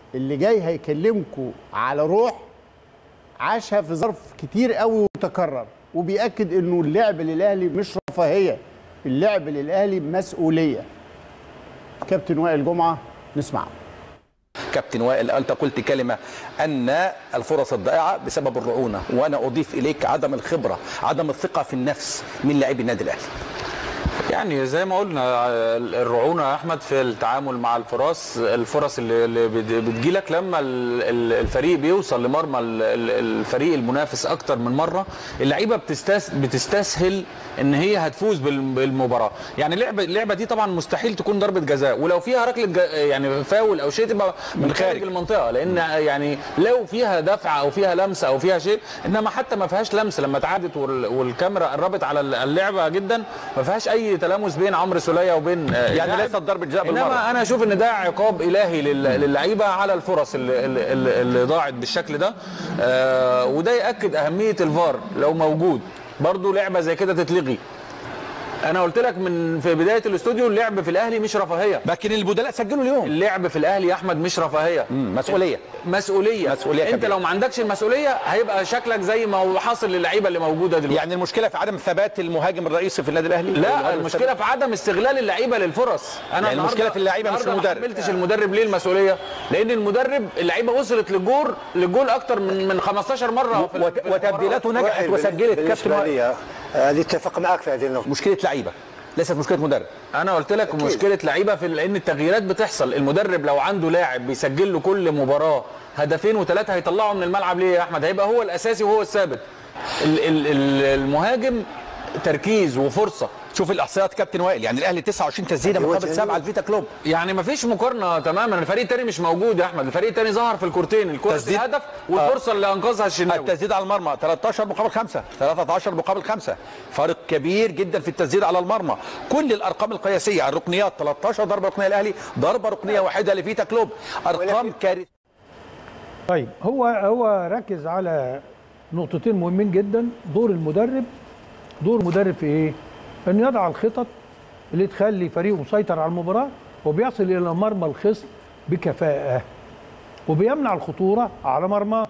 اللي جاي هيكلمكم على روح عاشها في ظرف كتير قوي وتكرر وبيأكد انه اللعب للاهلي مش رفاهيه اللعب للاهلي مسؤوليه كابتن وائل جمعه نسمعه كابتن وائل انت قلت كلمه ان الفرص الضائعه بسبب الرعونه وانا اضيف اليك عدم الخبره عدم الثقه في النفس من لاعبي النادي الاهلي يعني زي ما قلنا الرعونه يا احمد في التعامل مع الفرص الفرص اللي اللي بت- بتجيلك لما ال- ال- الفريق بيوصل لمرمى ال- ال- الفريق المنافس اكتر من مره اللعيبه بتستس بتستسهل ان هي هتفوز بال- بالمباراه يعني اللعبه اللعبه دي طبعا مستحيل تكون ضربه جزاء ولو فيها ركله ج- يعني فاول او شيء تبقى من خارج المنطقه لان يعني لو فيها دفعه او فيها لمسه او فيها شيء انما حتى ما فيهاش لمسه لما اتعادت وال- والكاميرا قربت على اللعبه جدا ما فيهاش اي تلامس بين عمرو سوليه وبين آه، يعني اللاعب. ليست ضربه جزاء بالمره انما انا اشوف ان ده عقاب الهي لل- للعيبه على الفرص اللي, اللي, اللي ضاعت بالشكل ده آه وده ياكد اهميه الفار لو موجود برضو لعبه زي كده تتلغي انا قلت لك من في بدايه الاستوديو اللعب في الاهلي مش رفاهيه لكن البدلاء سجلوا اليوم اللعب في الاهلي يا احمد مش رفاهيه مسؤوليه مسؤوليه مسؤولية انت كبيرة. لو ما عندكش المسؤوليه هيبقى شكلك زي ما هو حاصل للعيبه اللي موجوده دلوقتي يعني المشكله في عدم ثبات المهاجم الرئيسي في النادي الاهلي لا المشكله في عدم استغلال اللعيبه للفرص انا يعني المشكلة النهاردة- في اللعيبة مش في النهاردة المدرب. ما حملتش المدرب ليه المسؤوليه لان المدرب اللعيبه وصلت للجول للجول اكتر من من 15 مره في- وت- في وتبديلاته نجحت وائل، وسجلت كابتن بالنسبه وائل لي هذه اتفق معك في هذه النقطه مشكله لعيبه ليست مشكله مدرب انا قلت لك مشكله لعيبه في لان التغييرات بتحصل المدرب لو عنده لاعب بيسجل له كل مباراه هدفين وثلاثه هيطلعه من الملعب ليه يا احمد هيبقى هو الاساسي وهو الثابت ال- ال- ال- المهاجم تركيز وفرصه شوف الاحصائيات كابتن وائل يعني الاهلي 29 تسديده مقابل سبعه الفيتا كلوب يعني ما فيش مقارنه تماما الفريق الثاني مش موجود يا احمد الفريق الثاني ظهر في الكورتين الكره في تسديد. الهدف والفرصه اللي انقذها الشناوي التسديد على المرمى 13 مقابل 5 13 مقابل 5 فارق كبير جدا في التسديد على المرمى كل الارقام القياسيه الركنيات 13 ضربه ركنيه الاهلي ضربه ركنيه واحده لفيتا كلوب ارقام كارثيه طيب هو هو ركز على نقطتين مهمين جدا دور المدرب دور المدرب في ايه؟ انه يضع الخطط اللي تخلي فريقه مسيطر على المباراه وبيصل الى مرمى الخصم بكفاءه وبيمنع الخطوره على مرماه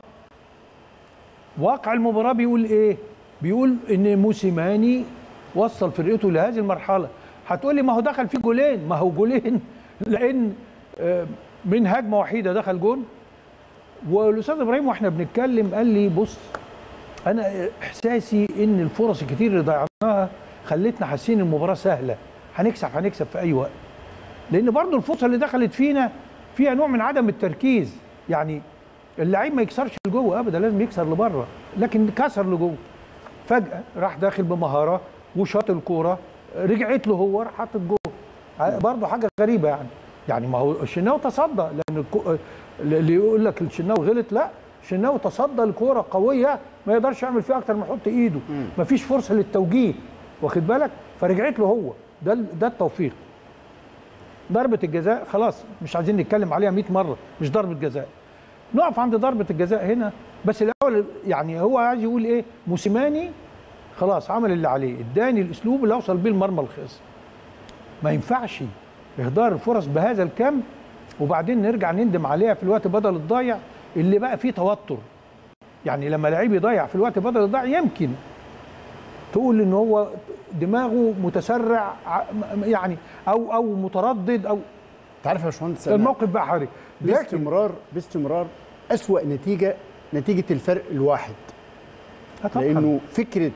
واقع المباراه بيقول ايه؟ بيقول ان موسيماني وصل فرقته لهذه المرحله هتقول لي ما هو دخل فيه جولين ما هو جولين لان آه، من هجمه وحيده دخل جون والاستاذ ابراهيم واحنا بنتكلم قال لي بص انا احساسي ان الفرص الكتير اللي ضيعناها خلتنا حاسين المباراه سهله هنكسب هنكسب في اي وقت لان برضو الفرصه اللي دخلت فينا فيها نوع من عدم التركيز يعني اللعيب ما يكسرش لجوه ابدا لازم يكسر لبره لكن كسر لجوه فجاه راح داخل بمهاره وشاط الكوره رجعت له هو راح حاطط جول برضه حاجه غريبه يعني يعني ما هو الشناوي تصدى لان الكو... اللي يقول لك الشناوي غلط لا الشناوي تصدى لكوره قويه ما يقدرش يعمل فيها اكتر من يحط ايده ما فيش فرصه للتوجيه واخد بالك فرجعت له هو ده ال- ده التوفيق ضربه الجزاء خلاص مش عايزين نتكلم عليها 100 مره مش ضربه جزاء نقف عند ضربه الجزاء هنا بس الاول يعني هو عايز يقول ايه موسيماني خلاص عمل اللي عليه اداني الاسلوب اللي اوصل بيه المرمى الخصم ما ينفعش اهدار الفرص بهذا الكم وبعدين نرجع نندم عليها في الوقت بدل الضايع اللي بقى فيه توتر يعني لما لعيب يضيع في الوقت بدل الضايع يمكن تقول ان هو دماغه متسرع ع- يعني او او متردد او انت عارف يا باشمهندس أنا الموقف بقى حرج لكن باستمرار باستمرار اسوأ نتيجه نتيجه الفرق الواحد آه طبعاً. لانه فكره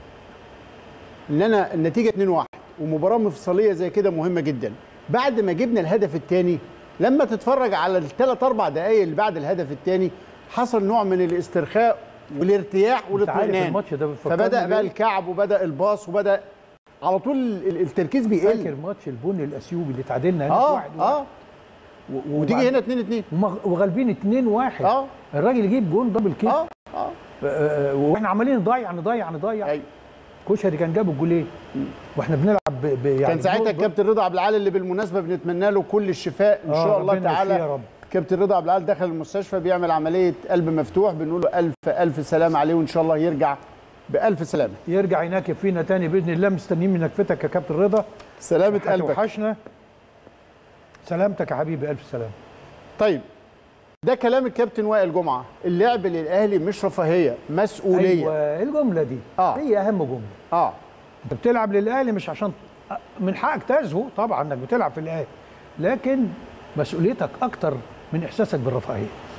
ان انا النتيجه 2-1 ومباراه مفصليه زي كده مهمه جدا بعد ما جبنا الهدف الثاني لما تتفرج على الثلاث اربع دقائق اللي بعد الهدف الثاني حصل نوع من الاسترخاء والارتياح عارف والاطمئنان الماتش ده بيفكرني فبدا بإيه؟ بقى الكعب وبدا الباص وبدا على طول ال- التركيز فاكر بيقل ماتش البن الاثيوبي اللي تعادلنا هنا اه واحد اه واحد. و- وتيجي وبعد- هنا 2 2 ومغ- وغالبين 2 1 اه الراجل يجيب جون دبل كيك اه اه آه، واحنا عمالين نضيع نضيع نضيع أيوة. كشري كان جاب الجولين واحنا بنلعب ب... ب... يعني كان ساعتها بنقعد- الكابتن رضا عبد العال اللي بالمناسبه بنتمنى له كل الشفاء ان آه، شاء الله ربنا يشفيه يا تعالى رب. كابتن رضا عبد العال دخل المستشفى بيعمل عمليه قلب مفتوح بنقول له الف الف سلام عليه وان شاء الله يرجع بالف سلامه يرجع يناكب فينا تاني باذن الله مستنيين من نكفتك يا كابتن رضا سلامه قلبك هتوحشنا سلامتك يا حبيبي الف سلام طيب ده كلام الكابتن وائل جمعه اللعب للاهلي مش رفاهيه مسؤوليه ايوه الجمله دي آه. هي اهم جمله اه انت بتلعب للاهلي مش عشان من حقك تزهو طبعا انك بتلعب في الاهلي لكن مسؤوليتك اكتر من احساسك بالرفاهيه